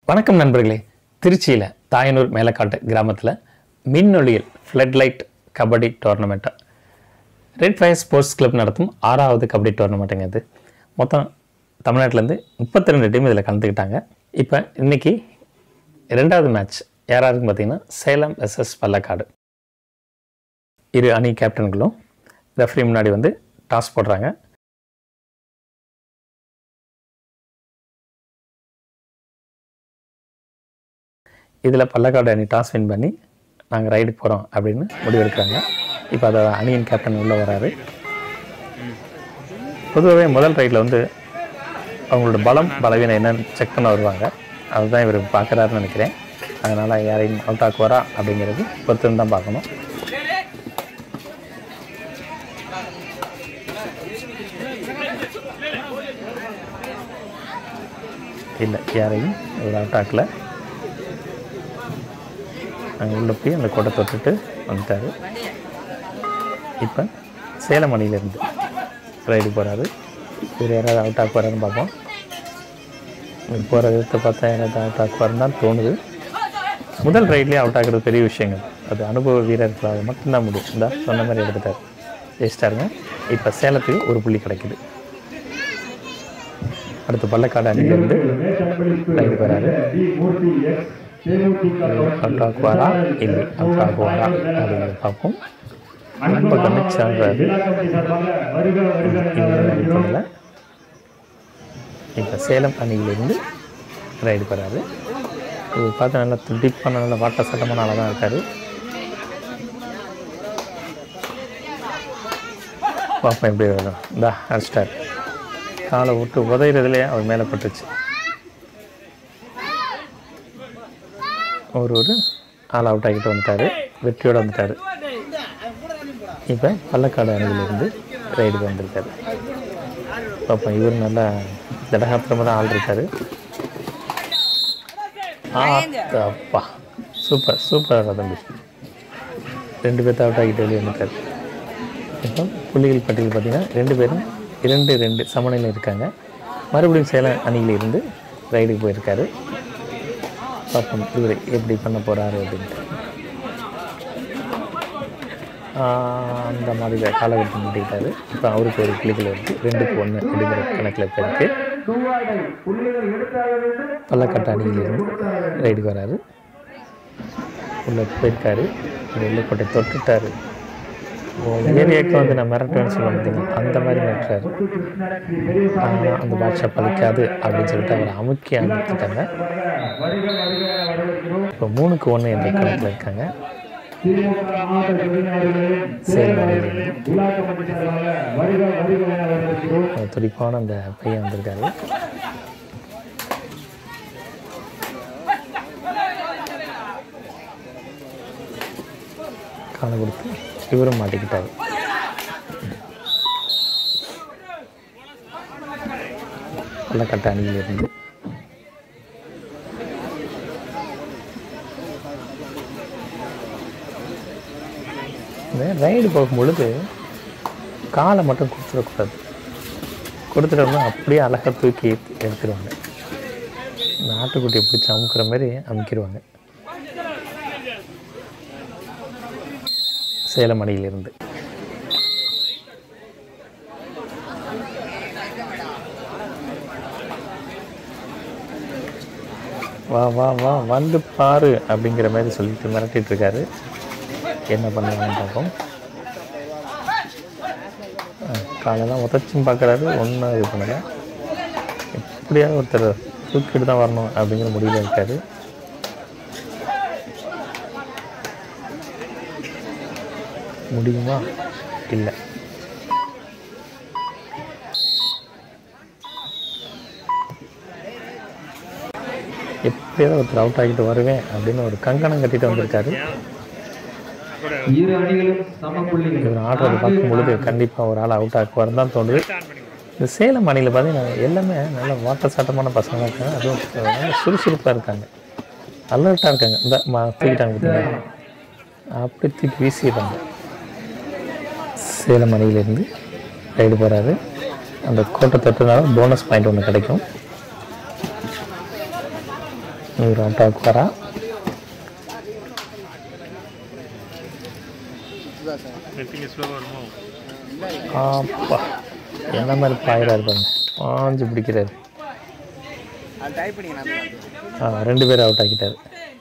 வணக்கம் நண்பர்களே திருச்சியில் தாயனூர் மேலக்காட்டு கிராமத்தில் மின்னொளியில் floodlight kabaddi tournament red fire sports club நடத்தும் ஆறாவது கபடி டோர்னமெண்ட்டுங்க இது மொத்தம் தமிழ்நாட்டிலேருந்து முப்பத்தி ரெண்டு டீம் இதில் கலந்துக்கிட்டாங்க இப்போ இன்னைக்கு ரெண்டாவது மேட்ச் யாராருன்னு பார்த்தீங்கன்னா சேலம் எஸ்எஸ் பல்லக்காடு இரு அணி கேப்டன்களும் ரெஃப்ரி முன்னாடி வந்து டாஸ் போடுறாங்க இதில் பல்லக்காடு அணி டாஸ் வின் பண்ணி நாங்கள் ரைடு போகிறோம் அப்படின்னு முடிவெடுக்கிறாங்க இப்போ அதை அணியின் கேப்டன் உள்ளே வராரு பொதுவாகவே முதல் ரைடில் வந்து அவங்களோட பலம் பலவீனம் என்னன்னு செக் பண்ண வருவாங்க அதுதான் இவர் பார்க்குறாருன்னு நினைக்கிறேன் அதனால் யாரையும் அவுட் ஆக்குவாரா அப்படிங்கிறது பொறுத்து தான் பார்க்கணும் இல்லை யாரையும் இவர் அவுட் ஆக்கல அங்கே உள்ள போய் அந்த கோட்டை தொட்டுட்டு வந்துட்டார் இப்போ சேலம் அணியிலேருந்து ரைடு போகிறாரு இவர் யாராவது அவுட் ஆக்குவாரான்னு பார்ப்போம் இவர் போகிற விதத்தை பார்த்தா யாராவது அவுட் ஆக்குவாருன்னு தான் தோணுது முதல் ரைட்லேயே அவுட் ஆக்குறது பெரிய விஷயங்கள் அது அனுபவ வீரர்களால் மட்டும்தான் முடியும் இந்த சொன்ன மாதிரி எடுத்துட்டார் ஜெயிச்சிட்டாருங்க இப்போ சேலத்துக்கு ஒரு புள்ளி கிடைக்குது அடுத்து பல்லக்காடு அணியிலேருந்து ரைடு வராரு அவுட் ஆக்குவாரா இல்லை அவுட் ஆக்குவாரா அப்படிங்கிறத பார்ப்போம் ரொம்ப கவனிச்சாங்கிறாரு இல்லை இப்போ சேலம் அணியிலிருந்து ரைடு போகிறாரு இவர் பார்த்து நல்லா துடிப்பான நல்ல வாட்ட சட்டமான ஆளாக தான் இருக்கார் பார்ப்போம் எப்படி வரும் இந்தா அடிச்சிட்டார் காலை விட்டு உதையிறதுலேயே அவர் மேலே பட்டுச்சு ஒரு ஒரு ஆள் அவுட் ஆகிட்டு வந்துட்டார் வெற்றியோடு வந்துட்டார் இப்போ பல்லக்காடு அணியிலிருந்து ரைடு வந்திருக்காரு பார்ப்போம் இவர் நல்லா திடகாத்திரமாக தான் ஆள் இருக்கார் அப்பா சூப்பர் சூப்பர் தம்பி ரெண்டு பேர்த்த அவுட் ஆகிட்டு வெளியே வந்துட்டார் இப்போ புள்ளிகள் பட்டியல் பார்த்தீங்கன்னா ரெண்டு பேரும் இரண்டு ரெண்டு சமநிலையில் இருக்காங்க மறுபடியும் சேலம் அணியில் இருந்து ரைடுக்கு போயிருக்காரு பார்ப்போம் இவர் எப்படி பண்ண போகிறாரு அப்படின்ட்டு ஆஹ் அந்த மாதிரி காலகட்டம் மாட்டிக்கிட்டாரு இப்போ அவருக்கு ஒரு கிளிக்கில் இருக்குது ரெண்டுக்கு ஒன்று அப்படிங்கிற கணக்கில் இப்போ இருக்குது பள்ளக்கட்ட அணியிலிருந்து ரைடுக்கு வராரு உள்ளே போயிருக்காரு வெள்ளைக்கோட்டை தொட்டுட்டாரு ஏரியாவுக்கு வந்து நான் மிரட்டுவேன்னு சொல்ல மாட்டேங்க அந்த மாதிரி மிரட்டுறாரு ஆஹ் அந்த பாட்ஷா பழிக்காது அப்படின்னு சொல்லிட்டு அவரை அமுக்கி அமுத்திட்டாங்க இப்போ மூணுக்கு ஒன்று என்ற கணக்கில் இருக்காங்க சேலம் அணியிலிருந்து ஒரு துடிப்பான அந்த பையன் வந்திருக்காரு காலை கொடுத்து இவரும் மாட்டிக்கிட்டாரு பள்ளக்கட்ட அணியிலிருந்து இந்த ரைடு போகும் பொழுது காலை மட்டும் கொடுத்துடக்கூடாது கொடுத்துட்டோம்னா அப்படியே அழகாக தூக்கி எடுத்துருவாங்க இந்த ஆட்டுக்குட்டியை பிடிச்சி அமுக்கிற மாதிரி அமுக்கிடுவாங்க சேலம் அணியிலிருந்து வா வா வா வந்து பாரு அப்படிங்கிற மாதிரி சொல்லிட்டு மிரட்டிட்டு இருக்காரு என்ன பண்ணுவாங்கன்னு பார்ப்போம் காலெல்லாம் உதச்சும் பார்க்குறாரு ஒன்றும் இது பண்ணலை எப்படியாவது ஒருத்தர் தூக்கிட்டு தான் வரணும் அப்படிங்கிற முடிவில் இருக்காரு முடியுமா இல்லை எப்படியாவது ஒருத்தர் அவுட் ஆகிட்டு வருவேன் அப்படின்னு ஒரு கங்கணம் கட்டிட்டு வந்திருக்காரு இரு அணிகளும் சம புள்ளிகள் இவர் ஆடுறதை பார்க்கும் பொழுது கண்டிப்பாக ஒரு ஆள் அவுட் ஆக்குவார் தான் தோணுது இந்த சேலம் அணியில் பார்த்தீங்கன்னா எல்லாமே நல்ல வாட்ட சாட்டமான பசங்களாக இருக்காங்க அதுவும் நல்ல சுறுசுறுப்பாக இருக்காங்க அலர்ட்டாக இருக்காங்க இந்த மா தூக்கிட்டாங்க பார்த்தீங்களா அப்படி தூக்கி வீசிடுறாங்க சேலம் அணியிலேருந்து ரைடு போகிறாரு அந்த கோட்டை தொட்டுனால போனஸ் பாயிண்ட் ஒன்று கிடைக்கும் இவர் அவுட்டாவுக்கு வரா ஆப்பா என்ன மாதிரி பாயிரா இருப்பாங்க பாஞ்சு பிடிக்கிறாரு ஆ ரெண்டு பேரும் அவுட் ஆக்கிட்டாரு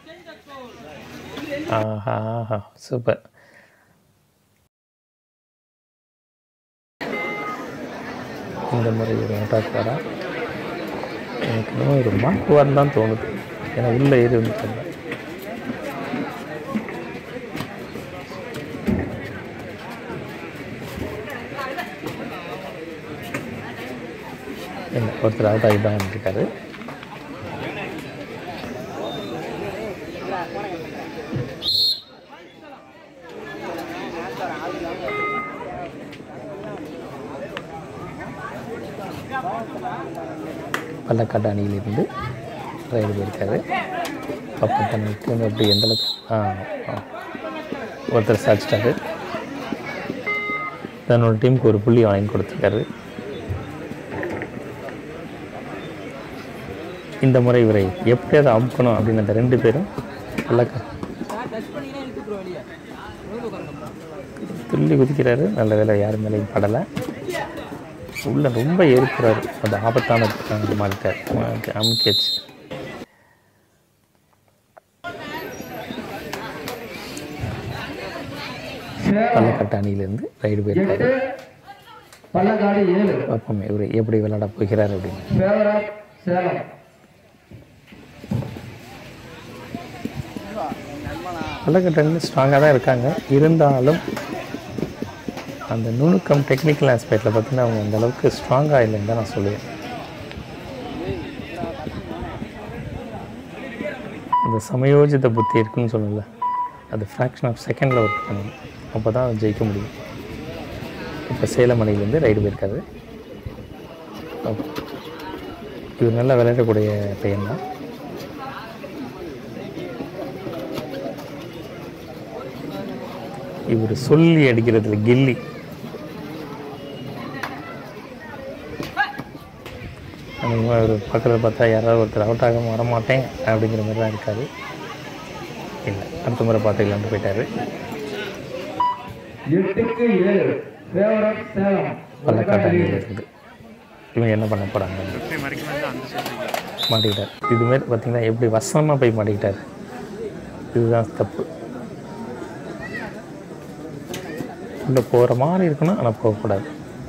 ஆஹா ஆஹா சூப்பர் இந்த மாதிரி ஒரு அவுட் வரா எனக்கு இன்னும் ஒரு மாட்டுவார்னு தான் தோணுது ஏன்னா உள்ளே ஏறி வந்துட்டாங்க இல்லை ஒருத்தர் அவுட் ஆகி தான் வந்துருக்காரு பள்ளக்காட்டு அணியிலிருந்து ரைடு போயிருக்காரு பக்கம் பண்ணிட்டு அப்படி எந்த அளவுக்கு ஆ ஆ. ஒருத்தர் சாச்சிட்டாரு தன்னோட டீமுக்கு ஒரு புள்ளி வாங்கி கொடுத்துருக்காரு இந்த முறை இவரை எப்படியாவது அமுக்கணும் அப்படின்னு அந்த ரெண்டு பேரும் பள்ளக்கா துள்ளி குதிக்கிறாரு நல்ல வேலை யார் மேலேயும் படலை உள்ள ரொம்ப ஏறிக்கிறாரு அது ஆபத்தான மாட்டார் அமுக்கியாச்சு சேலம் பள்ளக்கட்டு அணியிலேருந்து ரைடு போயிருக்காரு எட்டு பள்ளக்காடு ஏழு பார்ப்போம் இவர் எப்படி விளையாட போகிறார் அப்படின்னு ஃபேவரட் சேலம் பள்ளக்கட்டு அணி ஸ்ட்ராங்காக தான் இருக்காங்க இருந்தாலும் அந்த நுணுக்கம் டெக்னிக்கல் ஆஸ்பெக்டில் பார்த்தீங்கன்னா அவங்க அந்த அளவுக்கு ஸ்ட்ராங்காக இல்லைன்னு தான் நான் சொல்லுவேன் அந்த சமயோஜித புத்தி இருக்குன்னு சொல்லல அது ஃப்ராக்ஷன் ஆஃப் செகண்டில் ஒர்க் பண்ணணும் அப்போ தான் ஜெயிக்க முடியும் இப்போ சேலம் அணியிலேருந்து ரைடு போயிருக்காரு அப்ப- இவர் நல்லா விளையாடக்கூடிய பையன் தான் இவர் சொல்லி அடிக்கிறதுல கில்லி அந்த ஒரு பக்கத்தில் பார்த்தா யாராவது ஒருத்தர் அவுட் ஆகாம வரமாட்டேன் அப்படிங்கிற மாதிரி தான் இருக்காரு இல்லை அடுத்த முறை பார்த்துக்கலான்ட்டு போயிட்டாரு எட்டுக்கு ஏழு ஃபேவரட் சேலம் பள்ளக்காட்டு அணியில் இருக்குது இவங்க என்ன பண்ண போகிறாங்க மாட்டிக்கிட்டார் இதுமாரி பார்த்தீங்கன்னா எப்படி வசமாக போய் மாட்டிக்கிட்டார் இதுதான் தப்பு உள்ளே போகிற மாதிரி இருக்கணும் ஆனால் போகக்கூடாது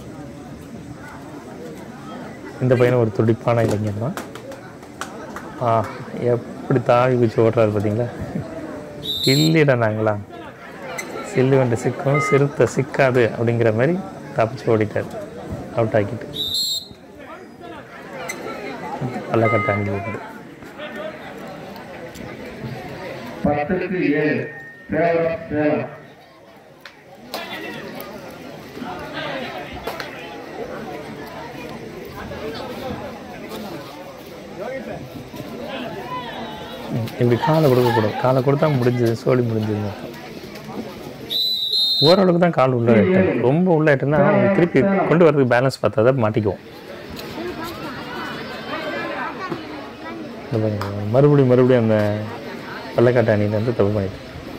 இந்த பையனும் ஒரு துடிப்பான இளைஞர் தான் ஆ எப்படி தாவி குச்சி ஓடுறாரு பார்த்தீங்களா கில்லிட நாங்களா சில்லு வண்டு சிக்கும் சிறுத்தை சிக்காது அப்படிங்கிற மாதிரி தப்பிச்சு ஓடிட்டார் அவுட் ஆக்கிட்டு பள்ளக்கட்டு அணிலிருந்து பத்துக்கு ஏழு ஃபேவரட் சேலம் ம், இப்படி காலை கொடுக்கக்கூடாது காலை கொடுத்தா முடிஞ்சது சோழி முடிஞ்சதுன்னு அர்த்தம் ஓரளவுக்கு தான் கால் உள்ள எட்டும் ரொம்ப உள்ள எட்டுனா திருப்பி கொண்டு வரதுக்கு பேலன்ஸ் பார்த்தா தான் மாட்டிக்குவோம் இந்த பாருங்க, மறுபடியும் மறுபடியும் அந்த பள்ளக்காட்டு அணியிலேருந்து தப்பு பண்ணிட்டு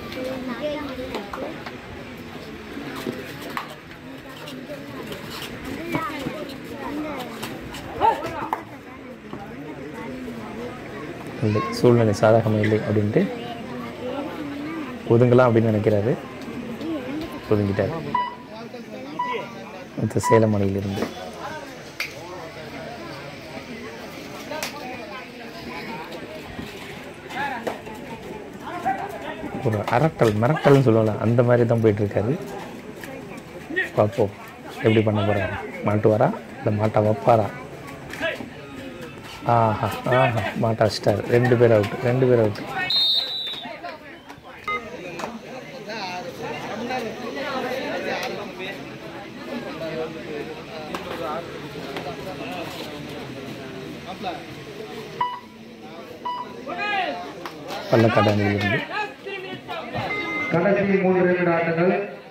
இல்லை சூழ்நிலை சாதகமாக இல்லை அப்படின்ட்டு ஒதுங்கலாம் அப்படின்னு நினைக்கிறாரு ஒதுங்கிட்டார் இந்த சேலம் அணியிலிருந்து ஒரு அரட்டல் மிரட்டல்னு சொல்லுவாங்க அந்த மாதிரி தான் போயிட்டு இருக்காரு பார்ப்போம் எப்படி பண்ண போறாரு மாட்டுவாரா இல்லை மாட்டா வைப்பாரா ஆஹா ஆஹா மாட்டா வச்சிட்டாரு ரெண்டு பேர் அவுட் ரெண்டு பேர் அவுட் பள்ளக்காடு அணியிலிருந்து கடைசி மூன்று நிமிட ஆட்டங்கள்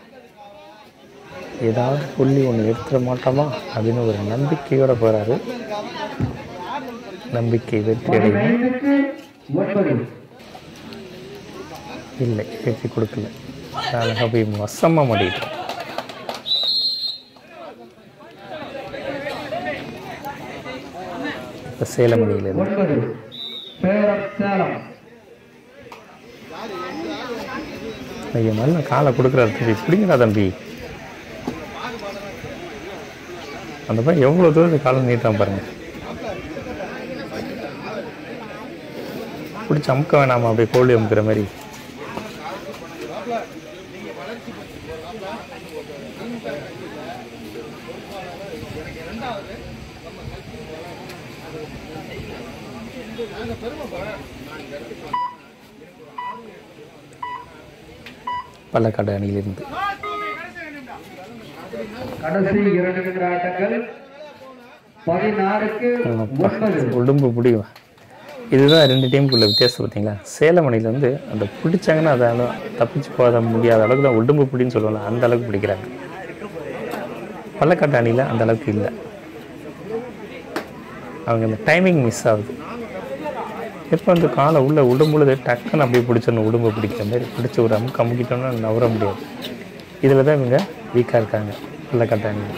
ஏதாவது புள்ளி ஒன்று எடுத்துட மாட்டோமா அப்படின்னு ஒரு நம்பிக்கையோட போறாரு நம்பிக்கை வெற்றி அடையும் பதினைந்துக்கு ஒன்பது இல்லை பேச்சு கொடுக்கல அழகாக போய் வசமாக மாட்டிக்கிட்டோம் இப்போ சேலம் அணியிலேருந்து ஒன்பது ஃபேவரட் சேலம் ஐயோ நல்ல காலை கொடுக்குறாரு தம்பி பிடிங்கடா தம்பி அந்த பையன் எவ்வளோ தூரம் காலை நீட்டான் பாருங்க பிடிச்சி அமுக்க வேணாமா அப்படியே கோழி அமுக்கிற மாதிரி பள்ளக்காடு அணியிலிருந்து கடைசி இரண்டு நிமிட ஆட்டங்கள் பதினாறுக்கு ஒன்பது உடம்பு பிடிக்கும் இதுதான் ரெண்டு டீமுக்குள்ள வித்தியாசம் பார்த்தீங்களா சேலம் அணியில் வந்து அந்த பிடிச்சாங்கன்னா அதை தப்பிச்சு போக முடியாத அளவுக்கு தான் உடம்பு பிடின்னு சொல்லுவாங்க அந்த அளவுக்கு பிடிக்கிறாங்க பள்ளக்காட்டு அணியில் அந்த அளவுக்கு இல்லை அவங்க இந்த டைமிங் மிஸ் ஆகுது எப்போ அந்த காலை உள்ள உடம்புழுது டக்குன்னு அப்படியே பிடிச்சிடணும் உடம்பு பிடிக்கிற மாதிரி பிடிச்சி ஒரு அமுக்கு அமுக்கிட்டோம்னா நவர முடியாது இதில் தான் இவங்க வீக்காக இருக்காங்க பள்ளக்காட்டு அணியில்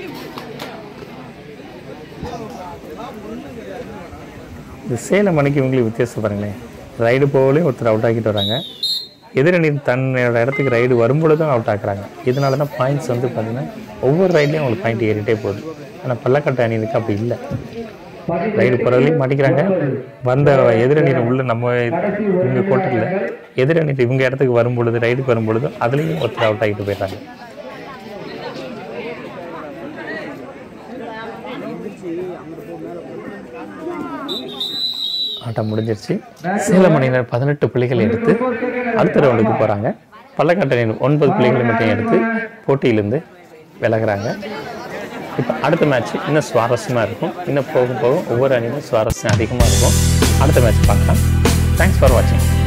இந்த சேலம் அணிக்கு இவங்களுக்கு வித்தியாசம் பாருங்களேன் ரைடு போகலே ஒருத்தர் அவுட் ஆக்கிட்டு வராங்க எதிரணி தன்னோட இடத்துக்கு ரைடு வரும்பொழுதும் அவுட் ஆக்குறாங்க இதனால தான் பாயிண்ட்ஸ் வந்து பார்த்தீங்கன்னா ஒவ்வொரு ரைட்லேயும் அவங்களுக்கு பாயிண்ட் ஏறிட்டே போகுது ஆனால் பள்ளக்காட்டு அணிக்கு அப்படி இல்லை ரைடு போகிறதுலையும் மாட்டிக்கிறாங்க வந்த எதிரணியில் உள்ள நம்ம இவங்க கோட்டத்தில் எதிரணிட்டு இவங்க இடத்துக்கு வரும்பொழுது ரைடுக்கு வரும்பொழுது அதுலேயும் ஒருத்தர் அவுட் ஆகிட்டு போயிடுறாங்க ஆட்டம் முடிஞ்சிருச்சு சேலம் அணியினர் பதினெட்டு புள்ளிகளை எடுத்து அடுத்த ரவுண்டுக்கு போகிறாங்க பள்ளக்காட்டு அணியினர் ஒன்பது புள்ளிகளை மட்டும் எடுத்து போட்டியிலேருந்து விலகுறாங்க இப்போ அடுத்த மேட்ச் இன்னும் சுவாரஸ்யமாக இருக்கும் இன்னும் போக போக ஒவ்வொரு அணியும் சுவாரஸ்யம் அதிகமாக இருக்கும் அடுத்த மேட்ச் பார்க்கலாம் தேங்க்ஸ் ஃபார் வாட்சிங்